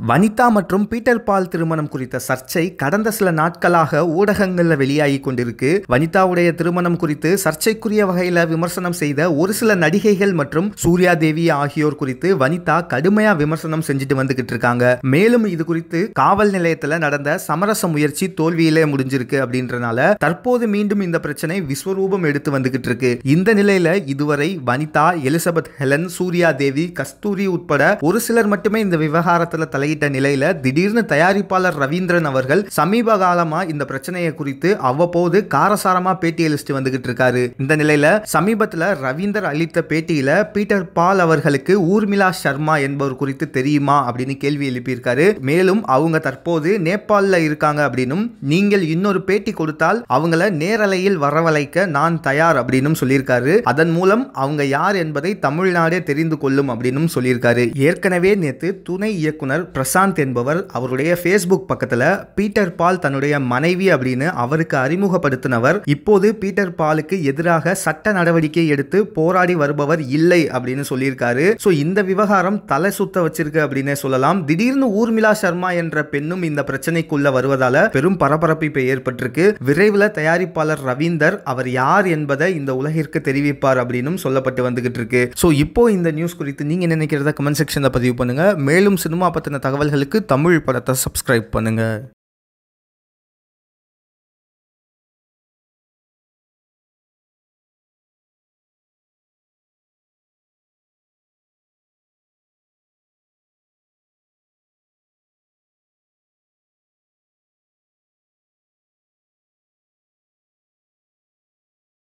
வனிதா மற்றும் பீட்டர் பால் திருமணம் குறித்த சர்ச்சை கடந்த சில நாட்களாக ஊடகங்களில் வெளியாகி கொண்டிருக்கு வனிதாவுடைய திருமணம் குறித்து சர்ச்சைக்குரிய வகையில் விமர்சனம் செய்த ஒரு சில நடிகைகள் மற்றும் சூர்யா தேவி ஆகியோர் குறித்து வனிதா கடுமையா விமர்சனம் செஞ்சுட்டு வந்துகிட்டு இருக்காங்க மேலும் இது குறித்து காவல் நிலையத்தில் நடந்த சமரச முயற்சி தோல்வியிலே முடிஞ்சிருக்கு அப்படின்றனால தற்போது மீண்டும் இந்த பிரச்சனை விஸ்வரூபம் எடுத்து வந்துகிட்டு இருக்கு இந்த நிலையில இதுவரை வனிதா எலிசபெத் ஹெலன் சூர்யா தேவி கஸ்தூரி உட்பட ஒரு சிலர் மட்டுமே இந்த விவகாரத்தில் தலையிட்ட நிலையில திடீர்னு தயாரிப்பாளர் ரவீந்திரன் அவர்கள் சமீப காலமா இந்த பிரச்சனையை குறித்து அவ்வப்போது காரசாரமா பேட்டி அளிச்சுட்டு வந்துகிட்டு இருக்காரு இந்த நிலையில சமீபத்துல ரவீந்தர் அளித்த பேட்டியில பீட்டர் பால் அவர்களுக்கு ஊர்மிளா சர்மா என்பவர் குறித்து தெரியுமா அப்படின்னு கேள்வி எழுப்பியிருக்காரு மேலும் அவங்க தற்போது நேபாளில் இருக்காங்க அப்படின்னும் நீங்கள் இன்னொரு பேட்டி கொடுத்தால் அவங்கள நேரலையில் வரவழைக்க நான் தயார் அப்படின்னும் சொல்லியிருக்காரு அதன் மூலம் அவங்க யார் என்பதை தமிழ்நாடே தெரிந்து கொள்ளும் அப்படின்னும் சொல்லியிருக்காரு ஏற்கனவே நேற்று துணை இயக்குனர் பிரசாந்த் என்பவர் அவருடைய ஃபேஸ்புக் பக்கத்தில் பீட்டர் பால் தன்னுடைய மனைவி அப்படின்னு அவருக்கு அறிமுகப்படுத்தினவர் இப்போது பீட்டர் பாலுக்கு எதிராக சட்ட நடவடிக்கை எடுத்து போராடி வருபவர் இல்லை அப்படின்னு சொல்லியிருக்காரு ஸோ இந்த விவகாரம் தலை சுத்த வச்சிருக்கு அப்படின்னே சொல்லலாம் திடீர்னு ஊர்மிளா சர்மா என்ற பெண்ணும் இந்த பிரச்சனைக்குள்ள வருவதால பெரும் பரபரப்பு இப்போ ஏற்பட்டிருக்கு விரைவில் தயாரிப்பாளர் ரவீந்தர் அவர் யார் என்பதை இந்த உலகிற்கு தெரிவிப்பார் அப்படின்னும் சொல்லப்பட்டு வந்துகிட்டு இருக்கு ஸோ இப்போ இந்த நியூஸ் குறித்து நீங்க என்ன நினைக்கிறத கமெண்ட் செக்ஷனில் பதிவு பண்ணுங்க மேலும் சினிமா பற்றின தகவல்களுக்கு தமிழ் படத்தை சப்ஸ்கிரைப் பண்ணுங்க